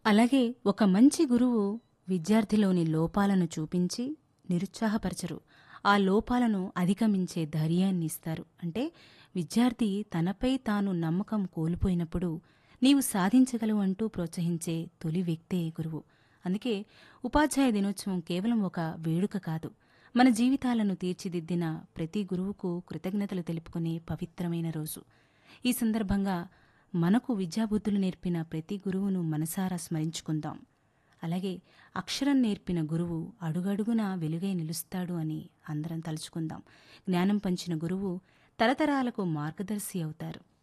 అలాగే ఒక మంచి గురువు విద్యార్థిలోని లోపాలను చూపించి నిరుత్సాహపరచరు ఆ లోపాలను అధిగమించే ధైర్యాన్ని ఇస్తారు అంటే విద్యార్థి తనపై తాను నమ్మకం కోల్పోయినప్పుడు నీవు సాధించగలవు అంటూ ప్రోత్సహించే తొలి వ్యక్తే గురువు అందుకే ఉపాధ్యాయ దినోత్సవం కేవలం ఒక వేడుక కాదు మన జీవితాలను తీర్చిదిద్దిన ప్రతి గురువుకు కృతజ్ఞతలు తెలుపుకునే పవిత్రమైన రోజు ఈ సందర్భంగా మనకు విద్యాబుద్ధులు నేర్పిన ప్రతి గురువును మనసారా స్మరించుకుందాం అలాగే అక్షరం నేర్పిన గురువు అడుగడుగునా వెలుగై నిలుస్తాడు అని అందరం తలుచుకుందాం జ్ఞానం పంచిన గురువు తరతరాలకు మార్గదర్శి అవుతారు